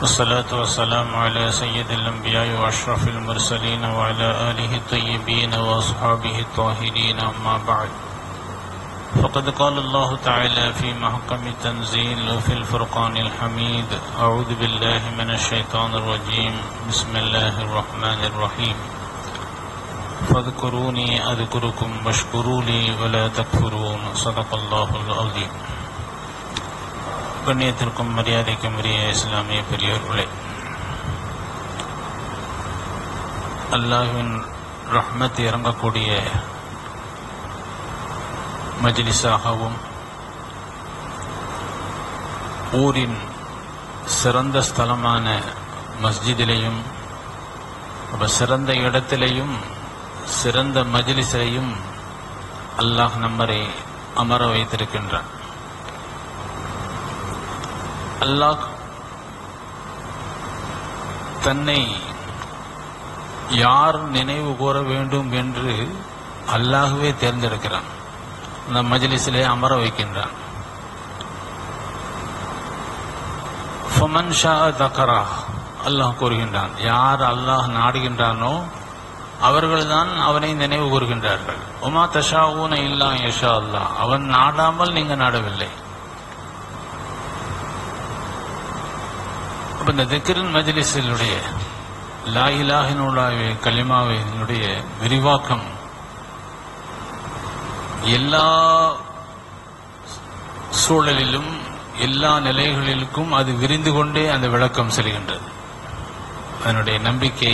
والصلاة والسلام على سيد الأنبياء وأشرف المرسلين وعلى آله الطيبين وأصحابه الطاهرين أما بعد فقد قال الله تعالى في محكم التنزيل وفي الفرقان الحميد أعوذ بالله من الشيطان الرجيم بسم الله الرحمن الرحيم فاذكروني أذكركم واشكروا لي ولا تكفرون صدق الله العظيم கண்ணியத்திற்கும் மரியாதைக்கும் உரிய இஸ்லாமிய பெரியோர்களே அல்லாஹ்வின் ரஹ்மத் இறங்கக்கூடிய மஜ்லிஸாகவும் ஊரின் சிறந்த ஸ்தலமான மஸ்ஜிதிலையும் அப்ப சிறந்த இடத்திலையும் சிறந்த மஜ்லிஸையும் அல்லாஹ் நம்மரை அமர வைத்திருக்கின்றான் அல்லாஹ் தன்னை யார் நினைவு கூற வேண்டும் என்று அல்லாஹுவே தேர்ந்தெடுக்கிறான் அந்த மஜ்லிஸிலே அமர வைக்கின்றான் ஃபமன் ஷா தக்கரா அல்லாஹ் கூறுகின்றான் யார் அல்லாஹ் நாடுகின்றானோ அவர்கள்தான் அவனை நினைவு கூறுகின்றார்கள் உமா தஷாவூன இல்லா யஷா அல்லாஹ் அவன் நாடாமல் நீங்க நாடவில்லை அப்ப இந்த திக்ரின் மஜ்லிஸினுடைய லா இலாஹினுடைய கலிமாவினுடைய விரிவாக்கம் எல்லா சூழலிலும் எல்லா நிலைகளிலும் அது விரிந்து கொண்டே அந்த விளக்கம் செல்கின்றது அதனுடைய நம்பிக்கை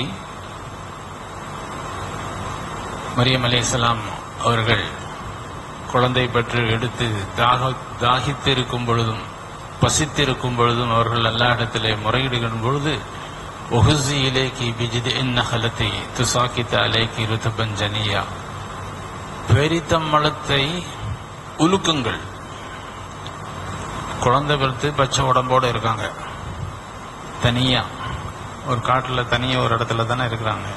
மரியம் அலையாம் அவர்கள் குழந்தை பற்றி எடுத்து தாக தாகித்திருக்கும் பொழுதும் பசித்திருக்கும் பொழுதும் அவர்கள் எல்லா இடத்திலே முறையிடுகின்ற பொழுது ஒஹுசி இலேக்கி பிஜித் நகலத்தை துசாக்கித்த அலேக்கி ருத்தபஞ்சனியா பேரித்தம்மளத்தை உலுக்குங்கள் குழந்தை பிறத்து பச்சை உடம்போடு இருக்காங்க தனியா ஒரு காட்டுல தனியா ஒரு இடத்துல தானே இருக்கிறாங்க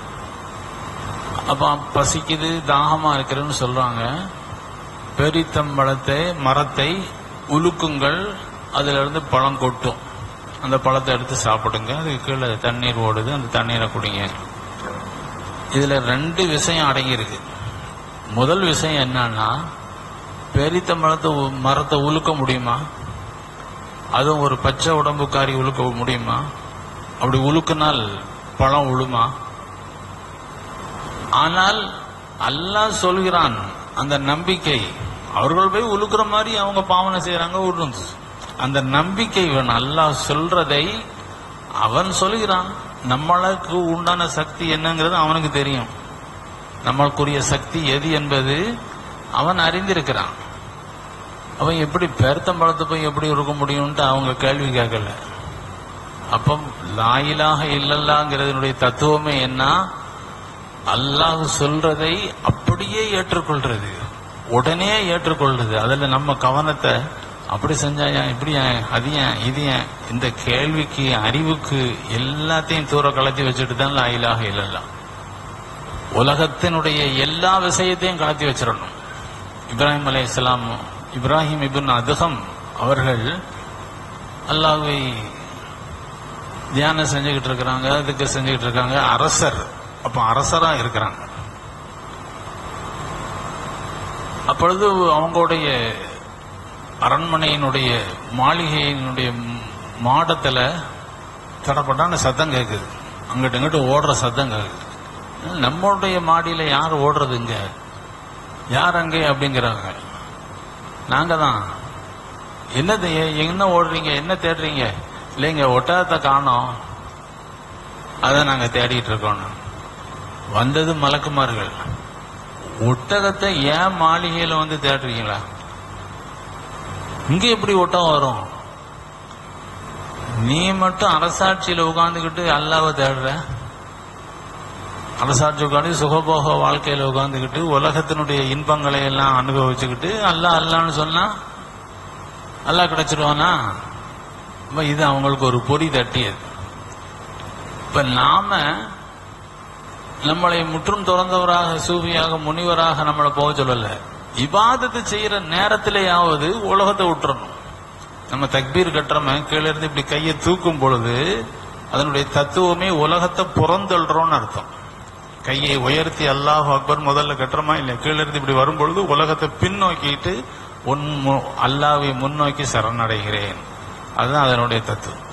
அப்ப பசிக்குது தாகமா இருக்கிறேன்னு சொல்றாங்க பேரித்தம்பழத்தை மரத்தை உலுக்குங்கள் அதுல இருந்து பழம் கொட்டும் அந்த பழத்தை எடுத்து சாப்பிடுங்க அதுக்கு கீழே தண்ணீர் ஓடுது அந்த தண்ணீரை குடிங்க இதுல ரெண்டு விஷயம் அடங்கி இருக்கு முதல் விஷயம் என்னன்னா பெரித்த மரத்தை மரத்தை உலுக்க முடியுமா அதுவும் ஒரு பச்சை உடம்புக்காரி உலுக்க முடியுமா அப்படி உலுக்கினால் பழம் உழுமா ஆனால் அல்லாஹ் சொல்கிறான் அந்த நம்பிக்கை அவர்கள் போய் உழுக்கிற மாதிரி அவங்க பாவனை செய்யறாங்க விடுறது அந்த நம்பிக்கை வேணும் அல்லாஹ் சொல்றதை அவன் சொல்கிறான் நம்மளுக்கு உண்டான சக்தி என்னங்கிறது அவனுக்கு தெரியும் நம்மளுக்குரிய சக்தி எது என்பது அவன் அறிந்திருக்கிறான் அவன் எப்படி பேர்த்தம்பழத்தை போய் எப்படி இருக்க முடியும்ட்டு அவங்க கேள்வி கேட்கல அப்போ லாயிலாக இல்லல்லாங்கிறதுனுடைய தத்துவமே என்ன அல்லாஹ் சொல்றதை அப்படியே ஏற்றுக்கொள்றது உடனே ஏற்றுக்கொள்றது அதுல நம்ம கவனத்தை அப்படி செஞ்சாயா இப்படி ஏன் அது ஏன் இது ஏன் இந்த கேள்விக்கு அறிவுக்கு எல்லாத்தையும் தூர கலத்தி வச்சுட்டு தான் லாயிலாக இல்லல்லாம் உலகத்தினுடைய எல்லா விஷயத்தையும் கலத்தி வச்சிடணும் இப்ராஹிம் அலை இஸ்லாம் இப்ராஹிம் இபின் அதுகம் அவர்கள் அல்லாஹ்வை தியானம் செஞ்சுக்கிட்டு இருக்கிறாங்க அதுக்கு செஞ்சுக்கிட்டு இருக்காங்க அரசர் அப்ப அரசரா இருக்கிறாங்க அப்பொழுது அவங்களுடைய அரண்மனையினுடைய மாளிகையினுடைய மாடத்துல தடப்பட்டான சத்தம் கேட்குது அங்கிட்டு இங்கிட்டு ஓடுற சத்தம் கேட்குது நம்மளுடைய மாடியில யார் ஓடுறது இங்க யார் அங்கே அப்படிங்கிறாங்க நாங்க தான் என்னது என்ன ஓடுறீங்க என்ன தேடுறீங்க இல்லைங்க ஒட்டகத்தை காணோம் அதை நாங்க தேடிட்டு இருக்கோம் வந்தது மலக்குமார்கள் ஒட்டகத்தை ஏன் மாளிகையில வந்து தேடுறீங்களா இங்க எப்படி ஒட்டகம் வரும் நீ மட்டும் அரசாட்சியில உட்கார்ந்துகிட்டு அல்லாவை தேடுற அரசாட்சி உட்காந்து சுகபோக வாழ்க்கையில உட்காந்துக்கிட்டு உலகத்தினுடைய இன்பங்களை எல்லாம் அனுபவிச்சுக்கிட்டு அல்லா அல்லான்னு சொன்னா அல்லா கிடைச்சிருவானா இது அவங்களுக்கு ஒரு பொறி தட்டியது இப்ப நாம நம்மளை முற்றும் துறந்தவராக சூஃபியாக முனிவராக நம்மளை போக சொல்லல இபாதத்தை செய்யற நேரத்திலேயாவது உலகத்தை விட்டுறணும் நம்ம தக்பீர் கட்டுறவன் கீழே இருந்து இப்படி கையை தூக்கும் பொழுது அதனுடைய தத்துவமே உலகத்தை புறந்தள்ளுறோம்னு அர்த்தம் கையை உயர்த்தி அல்லாஹ் அக்பர் முதல்ல கட்டுறமா இல்ல கீழே இருந்து இப்படி வரும்பொழுது உலகத்தை பின்னோக்கிட்டு உன் மு- அல்லாவை முன்னோக்கி சரணடைகிறேன் அதுதான் அதனுடைய தத்துவம்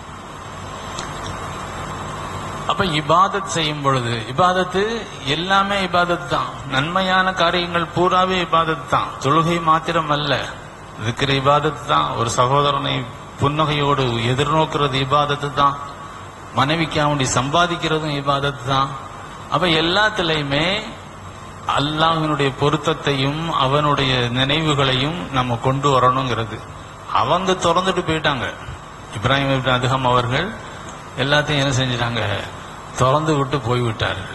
அப்ப இபாதத் செய்யும் பொழுது இபாதத்து எல்லாமே இபாதத் தான் நன்மையான காரியங்கள் பூராவே இபாதத் தான் தொழுகை மாத்திரம் அல்ல இருக்கிற இபாதத் தான் ஒரு சகோதரனை புன்னகையோடு எதிர்நோக்குறது இபாதத்து தான் மனைவிக்கு அவனை சம்பாதிக்கிறதும் இபாதத் தான் அப்ப எல்லாத்துலயுமே அல்லாஹ்வினுடைய பொருத்தத்தையும் அவனுடைய நினைவுகளையும் நம்ம கொண்டு வரணுங்கிறது அவங்க திறந்துட்டு போயிட்டாங்க இப்ராஹிம் இப்னு அதுகம் அவர்கள் எல்லாத்தையும் என்ன செஞ்சிட்டாங்க திறந்து விட்டு போய்விட்டார்கள்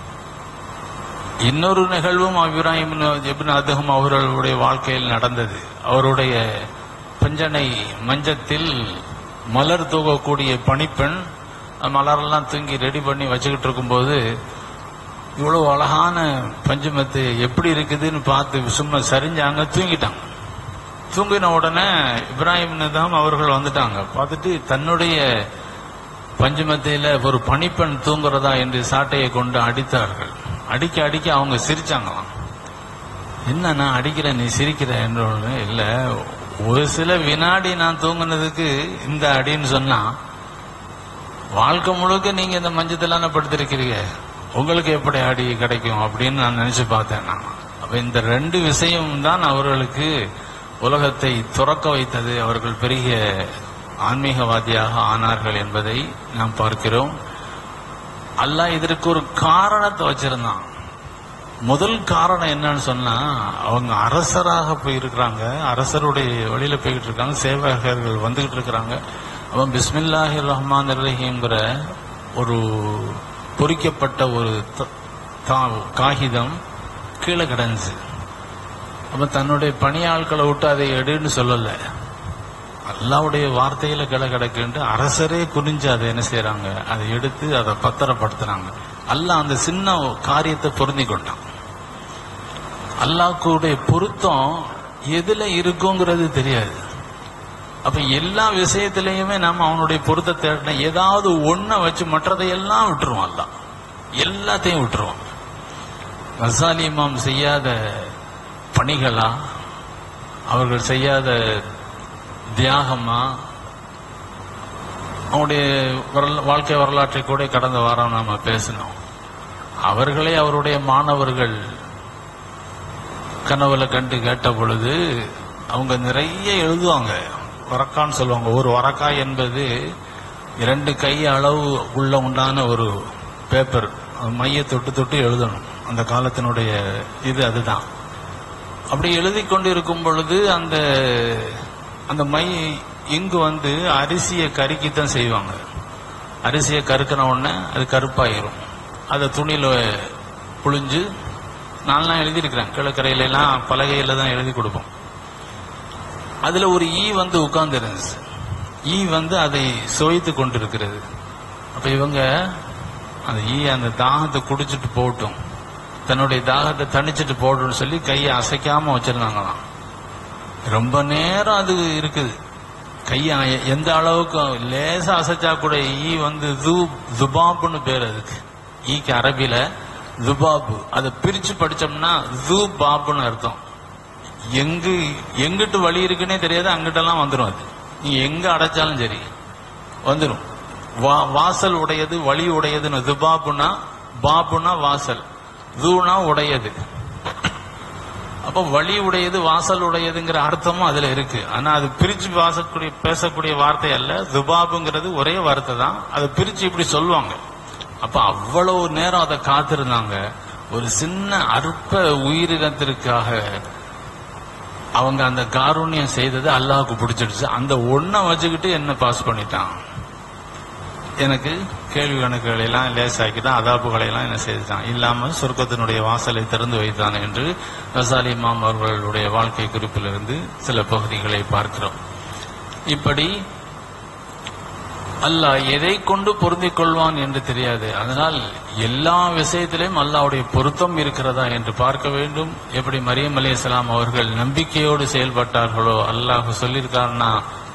இன்னொரு நிகழ்வும் இப்ராஹிம் இப்னு அதுகம் அவர்களுடைய வாழ்க்கையில் நடந்தது அவருடைய பஞ்சனை மஞ்சத்தில் மலர் தூக்கக்கூடிய பணிப்பெண் அந்த மலரெல்லாம் தூங்கி ரெடி பண்ணி வச்சுக்கிட்டு இருக்கும்போது இவ்வளவு அழகான பஞ்சமத்து எப்படி இருக்குதுன்னு பார்த்து சும்மா சரிஞ்சாங்க தூங்கிட்டாங்க தூங்கின உடனே இப்ராஹிம் நிதாம் அவர்கள் வந்துட்டாங்க பார்த்துட்டு தன்னுடைய பஞ்சமத்தையில ஒரு பணிப்பெண் தூங்குறதா என்று சாட்டையை கொண்டு அடித்தார்கள் அடிக்க அடிக்க அவங்க சிரிச்சாங்களாம் என்ன நான் அடிக்கிறேன் நீ சிரிக்கிற என்று இல்ல ஒரு சில வினாடி நான் தூங்குனதுக்கு இந்த அடின்னு சொன்னா வாழ்க்கை முழுக்க நீங்க இந்த மஞ்சத்தெல்லாம் படுத்திருக்கிறீங்க உங்களுக்கு எப்படி அடி கிடைக்கும் அப்படின்னு நான் நினைச்சு பார்த்தேன் நான் அப்ப இந்த ரெண்டு விஷயம் தான் அவர்களுக்கு உலகத்தை துறக்க வைத்தது அவர்கள் பெரிய ஆன்மீகவாதியாக ஆனார்கள் என்பதை நாம் பார்க்கிறோம் அல்லாஹ் இதற்கு ஒரு காரணத்தை வச்சிருந்தான் முதல் காரணம் என்னன்னு சொன்னா அவங்க அரசராக போயிருக்கிறாங்க அரசருடைய வழியில போய்கிட்டு இருக்காங்க சேவகர்கள் வந்துகிட்டு இருக்கிறாங்க அவன் பிஸ்மில்லாஹி ரஹ்மான் ரஹீம்ங்கிற ஒரு பொறிக்கப்பட்ட ஒரு த- தா- காகிதம் கீழே கிடந்துச்சு அப்ப தன்னுடைய பணியாட்களை விட்டு அதை எடுன்னு சொல்லல அல்லாவுடைய வார்த்தையில கிளை கிடக்குன்ட்டு அரசரே குறிஞ்சு அதை என்ன செய்யறாங்க அதை எடுத்து அதை பத்திரப்படுத்துறாங்க அல்லாஹ் அந்த சின்ன காரியத்தை பொருந்தி கொண்டான் அல்லாஹ்வுடைய பொருத்தம் எதுல இருக்குங்கிறது தெரியாது அப்ப எல்லா விஷயத்திலையுமே நம்ம அவனுடைய பொருத்தத்தை தேடின ஏதாவது ஒன்ன வச்சு மற்றதையெல்லாம் விட்டுருவான் அல்லாஹ் எல்லாத்தையும் விட்டுருவான் கசாலி இமாம் செய்யாத பணிகளா அவர்கள் செய்யாத தியாகமா அவனுடைய வரல- வாழ்க்கை வரலாற்றை கூட கடந்த வாரம் நாம பேசினோம் அவர்களே அவருடைய மாணவர்கள் கனவுல கண்டு கேட்ட பொழுது அவங்க நிறைய எழுதுவாங்க வரக்கான்னு சொல்லுவாங்க ஒரு வரக்கா என்பது இரண்டு கை அளவு உள்ள உண்டான ஒரு பேப்பர் மைய தொட்டு தொட்டு எழுதணும் அந்த காலத்தினுடைய இது அதுதான் அப்படி எழுதி கொண்டு இருக்கும் பொழுது அந்த அந்த மை இங்கு வந்து அரிசியை கருக்கித்தான் செய்வாங்க அரிசியை கருக்கின உடனே அது கருப்பாயிரும் அதை துணியில புழிஞ்சு நான்லாம் எழுதியிருக்கிறேன் கிழக்கரையில எல்லாம் பலகையில தான் எழுதி கொடுப்போம் அதுல ஒரு ஈ வந்து உட்கார்ந்து இருந்துச்சு ஈ வந்து அதை சுவைத்து கொண்டிருக்கிறது அப்ப இவங்க அந்த ஈ அந்த தாகத்தை குடிச்சிட்டு போகட்டும் தன்னுடைய தாகத்தை தணிச்சிட்டு போடணும்னு சொல்லி கையை அசைக்காம வச்சிருந்தாங்களாம் ரொம்ப நேரம் அது இருக்குது கையை எ- எந்த அளவுக்கு லேசா அசைச்சா கூட ஈ வந்து ஜூ- ஜுபாப்னு பேர் அதுக்கு ஈக்கு அரபில ஜுபாபு அதை பிரிச்சு படிச்சோம்னா ஜூ பாப்னு அர்த்தம் எங்கு எங்கிட்டு வழி இருக்குன்னே தெரியாது அங்கிட்டெல்லாம் வந்துடும் அது நீ எங்க அடைச்சாலும் சரி வந்துடும் வா- வாசல் உடையது வழி உடையதுன்னு துபாபுனா பாபுனா வாசல் ஜூனா உடையது அப்ப வழி உடையது வாசல் உடையதுங்கிற அர்த்தமும் அதுல இருக்கு ஆனா அது பிரிச்சு வாசக்கூடிய பேசக்கூடிய வார்த்தை அல்ல துபாபுங்கிறது ஒரே வார்த்தை தான் அதை பிரிச்சு இப்படி சொல்லுவாங்க அப்ப அவ்வளவு நேரம் அதை காத்திருந்தாங்க ஒரு சின்ன அற்ப உயிரினத்திற்காக அவங்க அந்த காருண்யம் செய்தது அல்லாஹ்வுக்கு பிடிச்சிடுச்சு அந்த ஒன்ன வச்சுக்கிட்டு என்ன பாஸ் பண்ணிட்டான் எனக்கு கேள்வி கணக்குகளை எல்லாம் லேசாக்கிட்டான் அதாப்புகளை எல்லாம் என்ன செய்துட்டான் இல்லாமல் சொர்க்கத்தினுடைய வாசலை திறந்து வைத்தான் என்று ரசாலி இமாம் அவர்களுடைய வாழ்க்கை குறிப்பிலிருந்து சில பகுதிகளை பார்க்கிறோம் இப்படி அல்லாஹ் எதை கொண்டு பொருந்திக் கொள்வான் என்று தெரியாது அதனால் எல்லா விஷயத்திலும் அல்லாஹ்வுடைய பொருத்தம் இருக்கிறதா என்று பார்க்க வேண்டும் எப்படி மரியம் அலைஹிஸ்ஸலாம் அவர்கள் நம்பிக்கையோடு செயல்பட்டார்களோ அல்லாஹ் சொல்லியிருக்காருன்னா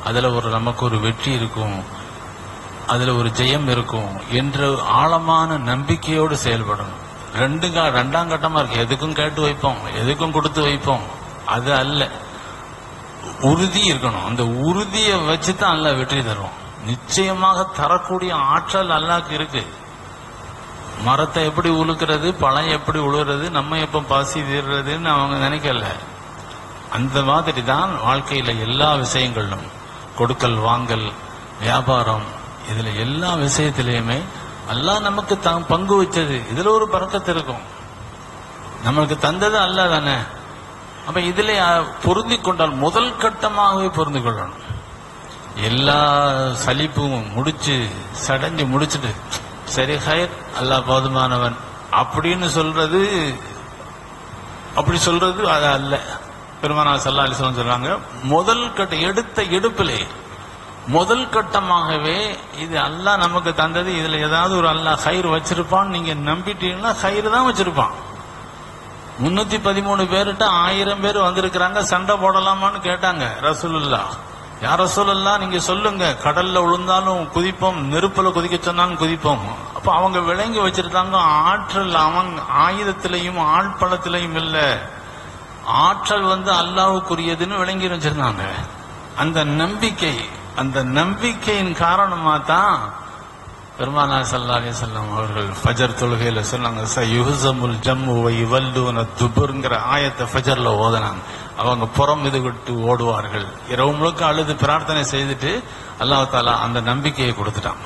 அதுல ஒரு நமக்கு ஒரு வெற்றி இருக்கும் அதுல ஒரு ஜெயம் இருக்கும் என்று ஆழமான நம்பிக்கையோடு செயல்படணும் ரெண்டு கா- ரெண்டாம் கட்டமா இருக்கு எதுக்கும் கேட்டு வைப்போம் எதுக்கும் கொடுத்து வைப்போம் அது அல்ல உறுதி இருக்கணும் அந்த உறுதியை வச்சு தான் அல்லாஹ் வெற்றி தரும் நிச்சயமாக தரக்கூடிய ஆற்றல் அல்லாஹ்க்கு இருக்கு மரத்தை எப்படி உழுக்கிறது பழம் எப்படி உழுகிறது நம்ம எப்ப பாசி தீர்றதுன்னு அவங்க நினைக்கல அந்த மாதிரி தான் வாழ்க்கையில எல்லா விஷயங்களிலும் கொடுக்கல் வாங்கல் வியாபாரம் இதுல எல்லா விஷயத்திலையுமே அல்லாஹ் நமக்கு தான் பங்கு வச்சது இதுல ஒரு பறக்கத்து இருக்கும் நம்மளுக்கு தந்தது அல்லாஹ் தானே அப்ப இதுல பொருந்தி கொண்டால் முதல் கட்டமாகவே பொருந்து கொள்ளணும் எல்லா சலிப்பும் முடிச்சு சடைஞ்சு முடிச்சுட்டு சரி ஹயர் அல்லாஹ் போதுமானவன் அப்படின்னு சொல்றது அப்படி சொல்றது அது அல்ல பெருமானா சல்லா அலிஸ்லாம் சொல்றாங்க முதல் கட்ட எடுத்த எடுப்பிலே முதல் கட்டமாகவே இது அல்லாஹ் நமக்கு தந்தது இதுல ஏதாவது ஒரு அல்லாஹ் ஹைர் வச்சிருப்பான் நீங்க நம்பிட்டீங்கன்னா ஹைர் தான் வச்சிருப்பான் முன்னூத்தி பதிமூணு பேர்கிட்ட ஆயிரம் பேர் வந்திருக்கிறாங்க சண்டை போடலாமான்னு கேட்டாங்க ரசூலுல்லா யார் ரசூலுல்லா நீங்க சொல்லுங்க கடல்ல விழுந்தாலும் குதிப்போம் நெருப்புல குதிக்க சொன்னாலும் குதிப்போம் அப்ப அவங்க விளங்கி வச்சிருக்காங்க ஆற்றல் அவங்க ஆயுதத்திலையும் ஆழ்பலத்திலையும் இல்ல ஆற்றல் வந்து அல்லாவுக்குரியதுன்னு விளங்கி வச்சிருந்தாங்க அந்த நம்பிக்கை அந்த நம்பிக்கையின் காரணமா தான் பெருமானா சல்லா அலிசல்லாம் அவர்கள் ஃபஜர் தொழுகையில சொன்னாங்க ச யுஹசமுல் ஜம்மு வை வல்லூன துபுர்ங்கிற ஆயத்தை ஃபஜர்ல ஓதுனாங்க அவங்க புறம் இது விட்டு ஓடுவார்கள் இரவு முழுக்க அழுது பிரார்த்தனை செய்துட்டு அல்லாஹ் தாலா அந்த நம்பிக்கையை கொடுத்துட்டான்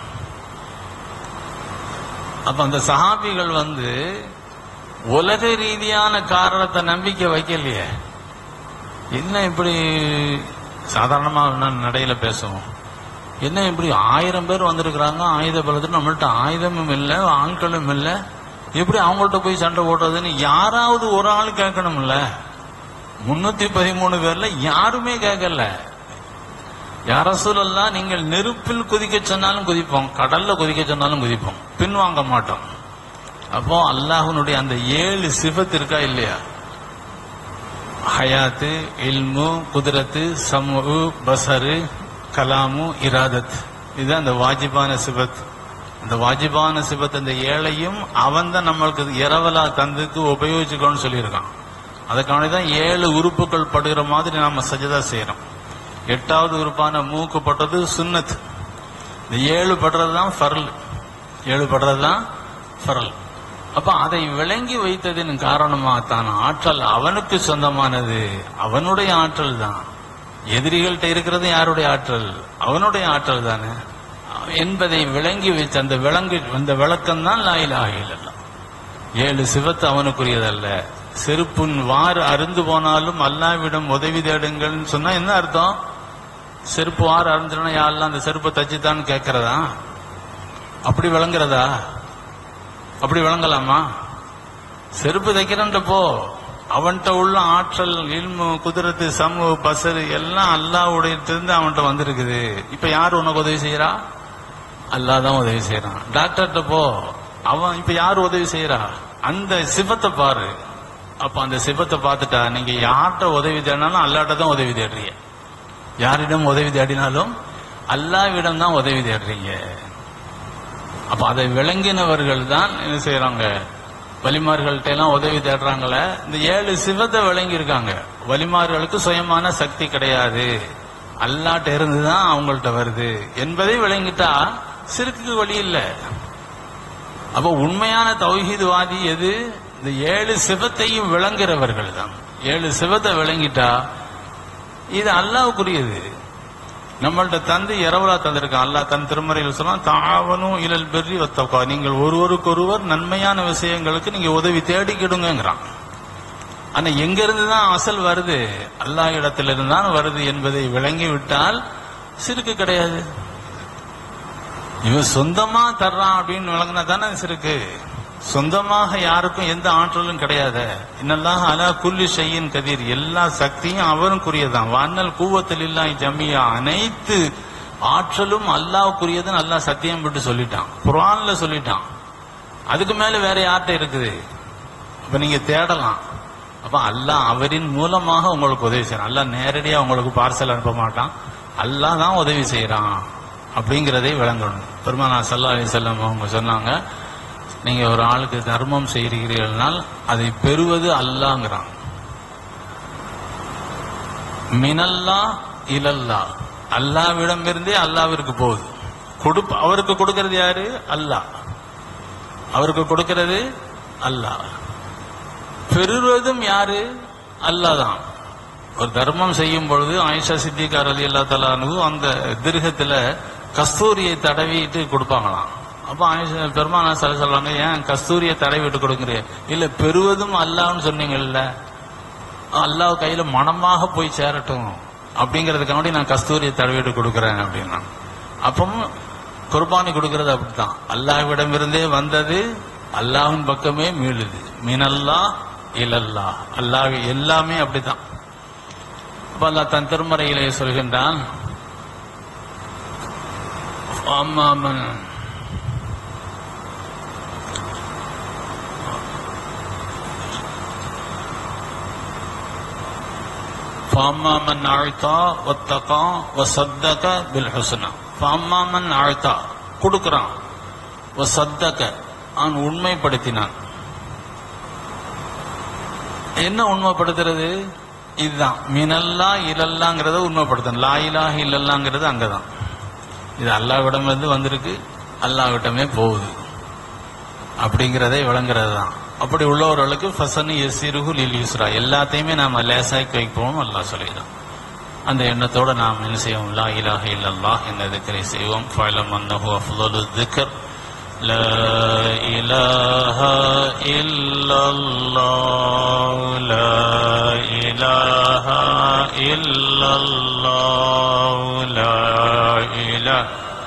அப்ப அந்த சஹாபிகள் வந்து உலக ரீதியான காரணத்தை நம்பிக்கை வைக்கலையே என்ன இப்படி சாதாரணமா நான் நடையில பேசுவோம் என்ன இப்படி ஆயிரம் பேர் வந்திருக்கிறாங்க ஆயுத பலத்தில் நம்மள்ட்ட ஆயுதமும் இல்லை ஆட்களும் இல்லை எப்படி அவங்கள்ட்ட போய் சண்டை போடுறதுன்னு யாராவது ஒரு ஆள் கேட்கணும்ல முன்னூத்தி பதிமூணு பேர்ல யாருமே கேட்கல யார சூழல்லாம் நீங்கள் நெருப்பில் குதிக்க சொன்னாலும் குதிப்போம் கடல்ல குதிக்க சொன்னாலும் குதிப்போம் பின்வாங்க மாட்டோம் அப்போ அல்லாஹ்வுடைய அந்த ஏழு சிபத் இருக்கா இல்லையா ஹயாத்து இல்மு குதிரத்து சமு பசரு கலாமு இராதத் இது அந்த வாஜிபான சிபத் அந்த வாஜிபான சிபத் அந்த ஏழையும் அவன் தான் நம்மளுக்கு இரவலா தந்துக்கு உபயோகிச்சுக்கோன்னு சொல்லியிருக்கான் அதுக்கான தான் ஏழு உறுப்புகள் படுகிற மாதிரி நாம சஜதா செய்யறோம் எட்டாவது உறுப்பான மூக்கு பட்டது சுன்னத் இந்த ஏழு படுறது தான் ஃபர்ல் ஏழு படுறது தான் ஃபர்ல் அப்ப அதை விளங்கி வைத்ததின் காரணமா தான் ஆற்றல் அவனுக்கு சொந்தமானது அவனுடைய ஆற்றல் தான் எதிரிகள்கிட்ட இருக்கிறது யாருடைய ஆற்றல் அவனுடைய ஆற்றல் தானே என்பதை விளங்கி வைத்த அந்த விளங்கு அந்த விளக்கம் தான் லாயிலாக ஏழு சிவத்து அவனுக்குரியதல்ல செருப்புன் வாறு அருந்து போனாலும் அல்லாவிடம் உதவி தேடுங்கள்னு சொன்னா என்ன அர்த்தம் செருப்பு வாறு அருந்துனா யாரெல்லாம் அந்த செருப்பை தச்சுத்தான்னு கேட்கறதா அப்படி விளங்குறதா அப்படி விளங்கலாமா செருப்பு தைக்கிறன்ட்டு போ அவன்கிட்ட உள்ள ஆற்றல் இல்மு குதிரத்து சமு பசரு எல்லாம் அல்லாவுடைய இருந்து அவன்கிட்ட வந்திருக்குது இப்ப யார் உனக்கு உதவி செய்யறா அல்லாஹ் தான் உதவி செய்யறான் டாக்டர்கிட்ட போ அவன் இப்ப யார் உதவி செய்யறா அந்த சிவத்தை பாரு அப்ப அந்த சிவத்தை பார்த்துட்டா நீங்க யார்கிட்ட உதவி தேடினாலும் அல்லாட்ட தான் உதவி தேடுறீங்க யாரிடம் உதவி தேடினாலும் அல்லாவிடம் தான் உதவி தேடுறீங்க அப்ப அதை விளங்கினவர்கள் தான் என்ன செய்யறாங்க வலிமார்கள்ட்ட எல்லாம் உதவி தேடுறாங்களே இந்த ஏழு சிவத்தை விளங்கி இருக்காங்க வலிமார்களுக்கு சுயமான சக்தி கிடையாது அல்லாட்ட இருந்து தான் அவங்கள்ட்ட வருது என்பதை விளங்கிட்டா சிறுக்கு வழி இல்லை அப்ப உண்மையான தௌஹீதுவாதி எது இந்த ஏழு சிவத்தையும் விளங்குறவர்கள் தான் ஏழு சிவத்தை விளங்கிட்டா இது அல்லாவுக்குரியது நம்மள்ட்ட தந்து இரவலா தந்திருக்கான் அல்லாஹ் தன் திருமறையில் சொன்னா தாவனும் இழல் பெறி ஒத்தக்கா நீங்கள் ஒருவருக்கொருவர் நன்மையான விஷயங்களுக்கு நீங்க உதவி தேடிக்கிடுங்கிறான் ஆனா எங்க இருந்து தான் அசல் வருது அல்லாஹ் இடத்திலிருந்து தான் வருது என்பதை விளங்கி விட்டால் சிறுக்கு கிடையாது இவன் சொந்தமா தர்றான் அப்படின்னு விளங்கினா தானே சிறுக்கு சொந்தமாக யாருக்கும் எந்த ஆற்றலும் கிடையாது இன்னெல்லாம் அலா குல்லி செய்யின் கதிர் எல்லா சக்தியும் அவருக்குரியதான் வானல் கூவத்தில் இல்லாய் ஜமியா அனைத்து ஆற்றலும் அல்லாவுக்குரியதுன்னு அல்லாஹ் சத்தியம் விட்டு சொல்லிட்டான் குரான்ல சொல்லிட்டான் அதுக்கு மேல வேற யார்கிட்ட இருக்குது அப்ப நீங்க தேடலாம் அப்ப அல்லாஹ் அவரின் மூலமாக உங்களுக்கு உதவி செய்யறான் அல்லாஹ் நேரடியா உங்களுக்கு பார்சல் அனுப்ப மாட்டான் அல்லாஹ் தான் உதவி செய்யறான் அப்படிங்கிறதை விளங்கணும் பெருமானா சல்லா அலி செல்லம் அவங்க சொன்னாங்க நீங்க ஒரு ஆளுக்கு தர்மம் செய்கிறீர்கள்னால் அதை பெறுவது அல்லாங்கிறான் மினல்லா இலல்லா அல்லாவிடம் இருந்தே அல்லாவிற்கு போகுது கொடுப்ப அவருக்கு கொடுக்கிறது யாரு அல்லாஹ் அவருக்கு கொடுக்கிறது அல்லாஹ் பெறுவதும் யாரு அல்லாஹ் தான் ஒரு தர்மம் செய்யும் பொழுது ஆயிஷா சித்திகார் அலி அல்லா தலானு அந்த திருகத்துல கஸ்தூரியை தடவிட்டு கொடுப்பாங்களாம் அப்ப ஆயிஷா பெருமானா சொல்ல சொல்றாங்க ஏன் கஸ்தூரியை தடவிட்டு கொடுக்குறீங்க இல்ல பெறுவதும் அல்லாஹ்னு சொன்னீங்கல்ல அல்லாஹ் கையில மனமாக போய் சேரட்டும் அப்படிங்கறதுக்காண்டி நான் கஸ்தூரியை தடவிட்டு கொடுக்கறேன் அப்படின்னா அப்பவும் குர்பானி கொடுக்கறது அப்படித்தான் அல்லாஹ்விடமிருந்தே வந்தது அல்லாஹ்வின் பக்கமே மீளுது மினல்லா இலல்லா அல்லாஹ் எல்லாமே அப்படித்தான் அப்ப அல்லாஹ் தன் திருமறையிலே சொல்கின்றான் அம்மாமன் فأما من أعطى واتقى وصدق بالحسنى فأما من أعطى கொடுக்கிறான் وصدق அவன் உண்மைப்படுத்தினான் என்ன உண்மைப்படுத்துறது இதுதான் மினல்லா இலல்லாங்கிறத உண்மைப்படுத்தணும் லா இலாஹ இல்லல்லாங்கிறது அங்கதான் இது அல்லாவிடமிருந்து வந்திருக்கு அல்லாவிட்டமே போகுது அப்படிங்கிறதை விளங்குறது தான் அப்படி உள்ளவர்களுக்கு ஃபசனு எஸ்இருகு லில் யூஸ்ரா எல்லாத்தையுமே நாம லேசாக்கி வைப்போம் அல்லாஹ் சொல்லிடும் அந்த எண்ணத்தோட நாம் என்ன செய்வோம் லா இலாஹ இல்லல்லாஹ் என்ற திக்கரை செய்வோம் ஃபலம் அன்னஹு அஃலலு திக்கர் لا إله إلا الله لا إله إلا الله لا إله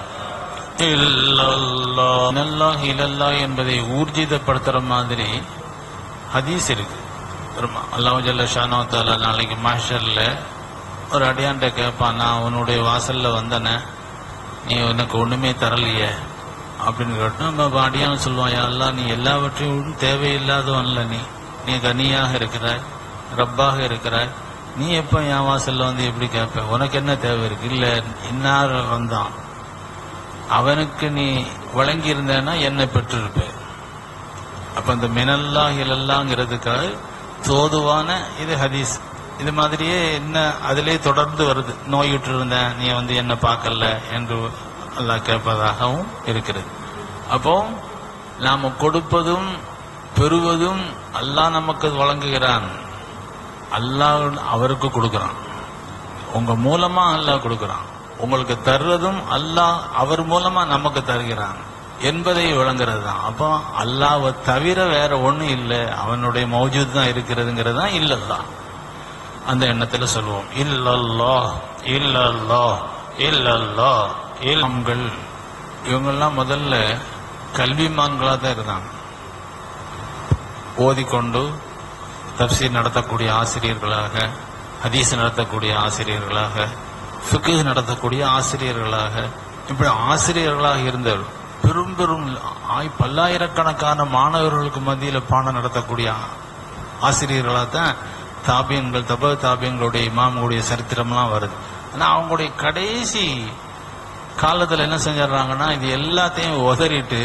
இல்லல்லாஹ் இன்னல்லாஹ் இல்லல்லாஹ் என்பதை ஊர்ஜிதப்படுத்துற மாதிரி ஹதீஸ் இருக்கு பெருமா அல்லாஹ் ஜல்ல ஷானோ தாலா நாளைக்கு மாஷர்ல ஒரு அடியான்ட்ட கேட்பான் நான் உன்னுடைய வாசல்ல வந்தனே நீ எனக்கு ஒண்ணுமே தரலையே அப்படின்னு கேட்டா நம்ம அடியான் சொல்லுவான் "யா அல்லாஹ் நீ எல்லாவற்றையும் தேவையில்லாதவன்ல நீ நீ கனியாக இருக்கிறாய் ரப்பாக இருக்கிறாய் நீ எப்ப என் வாசல்ல வந்து எப்படி கேட்ப உனக்கு என்ன தேவை இருக்கு இல்ல இன்னார் வந்தான் அவனுக்கு நீ வழங்கி இருந்தேன்னா என்னை பெற்றிருப்ப அப்ப இந்த மினல்லா இலல்லாங்கிறதுக்காக தோதுவான இது ஹதீஸ் இது மாதிரியே என்ன அதிலே தொடர்ந்து வருது நோயுற்று இருந்தேன் நீ வந்து என்ன பார்க்கல என்று அல்லாஹ் கேட்பதாகவும் இருக்கிறது அப்போ நாம கொடுப்பதும் பெறுவதும் அல்லாஹ் நமக்கு வழங்குகிறான் அல்லாஹ் அவருக்கு கொடுக்கிறான் உங்க மூலமா அல்லாஹ் கொடுக்கிறான் உங்களுக்கு தர்றதும் அல்லாஹ் அவர் மூலமா நமக்கு தருகிறான் என்பதை விளங்குறது தான் அப்போ அல்லாவை தவிர வேற ஒண்ணும் இல்லை அவனுடைய மௌஜூத் தான் இருக்கிறதுங்கிறது தான் இல்லல்லா அந்த எண்ணத்துல சொல்லுவோம் இல்லல்லா இல்லல்லா இல்லல்லா இல்ம்கள் இவங்கெல்லாம் முதல்ல கல்விமான்களா தான் இருந்தாங்க ஓதிக்கொண்டு தப்சீர் நடத்தக்கூடிய ஆசிரியர்களாக ஹதீஸ் நடத்தக்கூடிய ஆசிரியர்களாக ஃபிக்கு நடத்தக்கூடிய ஆசிரியர்களாக இப்படி ஆசிரியர்களாக இருந்தவர் பெரும் பெரும் ஆய் பல்லாயிரக்கணக்கான மாணவர்களுக்கு மத்தியில பாடம் நடத்தக்கூடிய ஆசிரியர்களாக தான் தாபியன்கள் தப தாபியங்களுடைய இமாமுடைய சரித்திரம்லாம் வருது ஆனா அவங்களுடைய கடைசி காலத்துல என்ன செஞ்சிடறாங்கன்னா இது எல்லாத்தையும் உதறிட்டு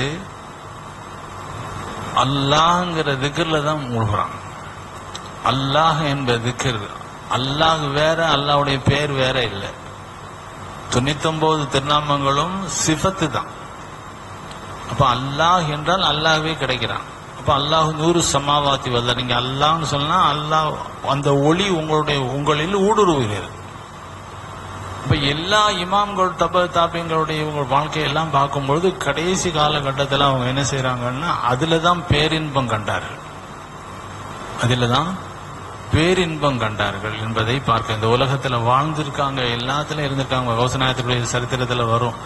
அல்லாஹ்ங்கிற திக்கர்ல தான் மூழ்கிறாங்க அல்லாஹ் என்ப திக்கர் அல்லாஹ் வேற அல்லாஹ்வுடைய பேர் வேற இல்லை தொண்ணூத்தொன்பது திருநாமங்களும் சிஃபத்து தான் அப்ப அல்லாஹ் என்றால் அல்லாஹ்வே கிடைக்கிறான் அப்ப அல்லாஹ் நூறு சமாவாத்தி வல்ல நீங்க அல்லாஹ்னு சொன்னா அல்லாஹ் அந்த ஒளி உங்களுடைய உங்களில் ஊடுருவுகிறது அப்ப எல்லா இமாம்கள் தப தாபியங்களுடைய இவங்க வாழ்க்கையெல்லாம் பார்க்கும்பொழுது கடைசி காலகட்டத்தில் அவங்க என்ன செய்யறாங்கன்னா அதுல தான் பேரின்பம் கண்டார்கள் அதுல தான் பேரின்பம் கண்டார்கள் என்பதை பார்க்க இந்த உலகத்துல வாழ்ந்திருக்காங்க எல்லாத்துலயும் இருந்திருக்காங்க விவசாயத்துடைய சரித்திரத்துல வரும்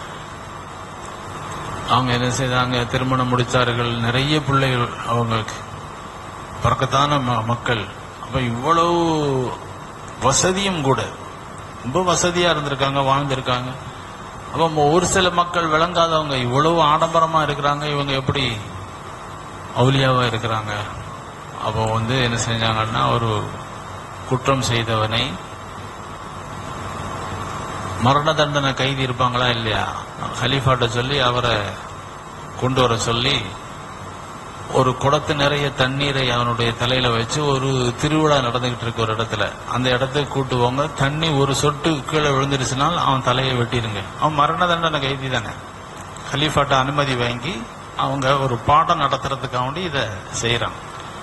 அவங்க என்ன செய்தாங்க திருமணம் முடித்தார்கள் நிறைய பிள்ளைகள் அவங்களுக்கு பறக்கத்தான ம- மக்கள் அப்ப இவ்வளவு வசதியும் கூட ரொம்ப வசதியா இருந்திருக்காங்க வாழ்ந்திருக்காங்க அப்ப ம- ஒரு சில மக்கள் விளங்காதவங்க இவ்வளவு ஆடம்பரமா இருக்கிறாங்க இவங்க எப்படி அவுலியாவா இருக்கிறாங்க அப்போ வந்து என்ன செஞ்சாங்கன்னா ஒரு குற்றம் செய்தவனை மரண தண்டனை கைதி இருப்பாங்களா இல்லையா ஹலீஃபாட்ட சொல்லி அவரை கொண்டு வர சொல்லி ஒரு குடத்து நிறைய தண்ணீரை அவனுடைய தலையில வச்சு ஒரு திருவிழா நடந்துகிட்டு இருக்கு ஒரு இடத்துல அந்த இடத்துக்கு கூட்டு போங்க தண்ணி ஒரு சொட்டு கீழே விழுந்துருச்சுனால் அவன் தலையை வெட்டிருங்க அவன் மரண தண்டனை கைதி தானே ஹலீஃபாட்ட அனுமதி வாங்கி அவங்க ஒரு பாடம் நடத்துறதுக்காண்டி இதை செய்யறாங்க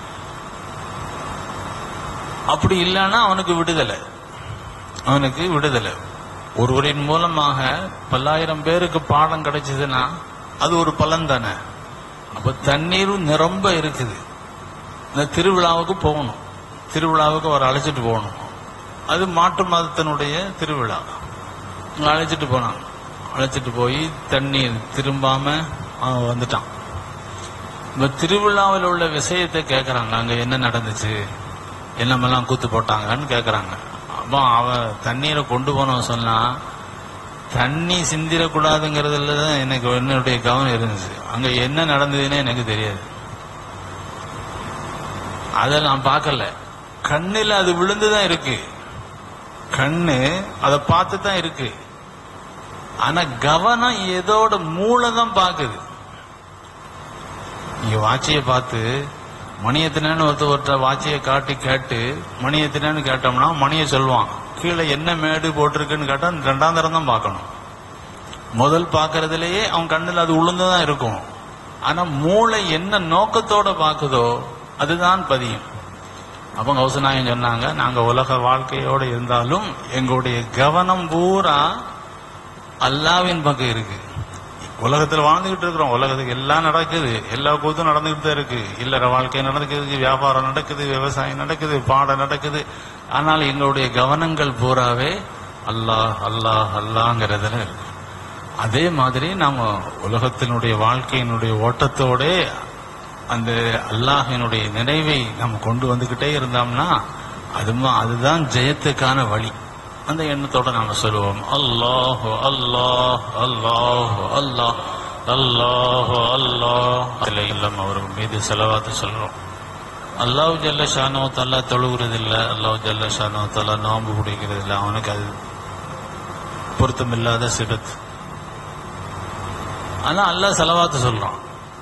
அப்படி இல்லைன்னா அவனுக்கு விடுதலை அவனுக்கு விடுதலை ஒருவரின் மூலமாக பல்லாயிரம் பேருக்கு பாடம் கிடைச்சதுன்னா அது ஒரு பலன் தானே அப்ப தண்ணீரும் நிரம்ப இருக்குது இந்த திருவிழாவுக்கு போகணும் திருவிழாவுக்கு அவர் அழைச்சிட்டு போகணும் அது மாட்டு மதத்தினுடைய திருவிழா அங்க அழைச்சிட்டு போனாங்க அழைச்சிட்டு போய் தண்ணீர் திரும்பாம அவன் வந்துட்டான் இந்த திருவிழாவில் உள்ள விஷயத்தை கேட்கறாங்க அங்க என்ன நடந்துச்சு என்னமெல்லாம் கூத்து போட்டாங்கன்னு கேட்கறாங்க அப்போ அவன் தண்ணீரை கொண்டு போனவன் சொன்னா தண்ணி சிந்திரக்கூடாதுங்கிறதுல தான் எனக்கு என்னுடைய கவனம் இருந்துச்சு அங்க என்ன நடந்ததுன்னே எனக்கு தெரியாது அதை நான் பார்க்கல கண்ணில் அது விழுந்துதான் இருக்கு கண்ணு அதை பார்த்து தான் இருக்கு ஆனா கவனம் ஏதோட மூளை தான் பாக்குது நீங்க வாட்சியை பார்த்து மணி எத்தனைன்னு ஒருத்தர் ஒருத்தர் வாட்சியை காட்டி கேட்டு மணி எத்தனைன்னு கேட்டோம்னா மணியை சொல்லுவான் கீழே என்ன மேடு போட்டிருக்குன்னு கேட்டா ரெண்டாம் தரம் தான் பார்க்கணும் முதல் பார்க்கறதுலயே அவன் கண்ணில் அது உளுந்துதான் இருக்கும் ஆனா மூளை என்ன நோக்கத்தோட பார்க்குதோ அதுதான் பதியும் அப்ப கௌசநாயகம் சொன்னாங்க நாங்க உலக வாழ்க்கையோட இருந்தாலும் எங்களுடைய கவனம் பூரா அல்லாவின் பக்கம் இருக்கு உலகத்துல வாழ்ந்துகிட்டு இருக்கிறோம் உலகத்துக்கு எல்லாம் நடக்குது எல்லா கூத்தும் நடந்துகிட்டு தான் இருக்கு இல்லற வாழ்க்கை நடக்குது வியாபாரம் நடக்குது விவசாயம் நடக்குது பாடம் நடக்குது ஆனால் எங்களுடைய கவனங்கள் பூராவே அல்லாஹ் அல்லாஹ் அல்லாங்கிறதுல இருக்கு அதே மாதிரி நாம உலகத்தினுடைய வாழ்க்கையினுடைய ஓட்டத்தோட அந்த அல்லாஹினுடைய நினைவை நம்ம கொண்டு வந்துகிட்டே இருந்தோம்னா அதுமா அதுதான் ஜெயத்துக்கான வழி அந்த எண்ணத்தோட நாம சொல்லுவோம் அல்லாஹ் அல்லாஹ் அல்லாஹ் அல்லாஹ் அல்லாஹ் அல்லாஹ் இல்லம் அவர்கள் மீது செலவாத்து சொல்றோம் அல்லாஹ் ஜல்ல ஷானோ தல்லா தொழுகிறது இல்ல அல்லாஹ் ஜல்ல ஷானோ தல்லா நோம்பு பிடிக்கிறது இல்ல அவனுக்கு அது பொருத்தமில்லாத சிடத்து ஆனா அல்லாஹ் செலவாத்து சொல்றான்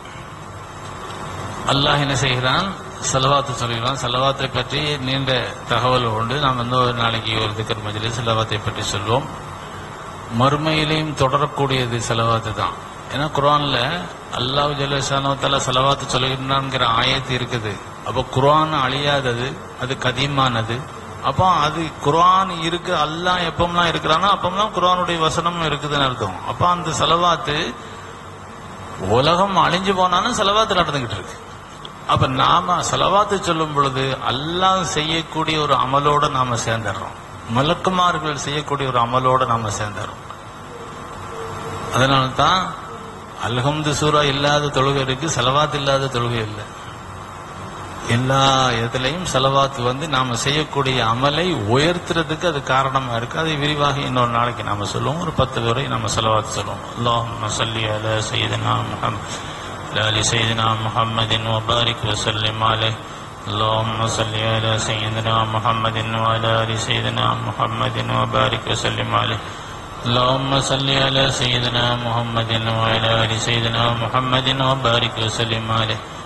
அல்லாஹ் என்ன செய்கிறான் செலவாத்து சொல்கிறான் செலவாத்தை பற்றி நீண்ட தகவல் உண்டு நாம் வந்து ஒரு நாளைக்கு ஒரு திக்கர் மஜிலே செலவாத்தை பற்றி சொல்வோம் மறுமையிலையும் தொடரக்கூடியது செலவாத்து தான் ஏன்னா குரான்ல அல்லாஹ் ஜல்லசானவத்தால செலவாத்து சொல்கிறான்ங்கிற ஆயத்து இருக்குது அப்போ குரான் அழியாதது அது கதியமானது அப்போ அது குரான் இருக்கு அல்லாஹ் எப்பமெல்லாம் இருக்கிறானோ அப்பமெல்லாம் குரானுடைய வசனமும் இருக்குதுன்னு அர்த்தம் அப்போ அந்த செலவாத்து உலகம் அழிஞ்சு போனாலும் செலவாத்து நடந்துகிட்டு இருக்கு அப்ப நாம செலவாத்து சொல்லும் பொழுது அல்லாஹ் செய்யக்கூடிய ஒரு அமலோட நாம சேர்ந்துடுறோம் மலக்குமார்கள் செய்யக்கூடிய ஒரு அமலோட நாம சேர்ந்துடுறோம் அதனால தான் அல்ஹம்து சூரா இல்லாத தொழுகை இருக்கு செலவாத்து இல்லாத தொழுகை இல்லை எல்லா இடத்துலையும் செலவாத்து வந்து நாம செய்யக்கூடிய அமலை உயர்த்துறதுக்கு அது காரணமா இருக்கு அதை விரிவாக இன்னொரு நாளைக்கு நாம சொல்லுவோம் ஒரு பத்து வரை நம்ம செலவாத்து சொல்லுவோம் அல்லாஹ் சல்லி அல சையதனா முஹம்மது آل سيدنا محمد وبارك وسلم عليه اللهم صل على سيدنا محمد وعلى ال سيدنا محمد وبارك وسلم عليه اللهم صل على سيدنا محمد وعلى ال سيدنا محمد وبارك وسلم عليه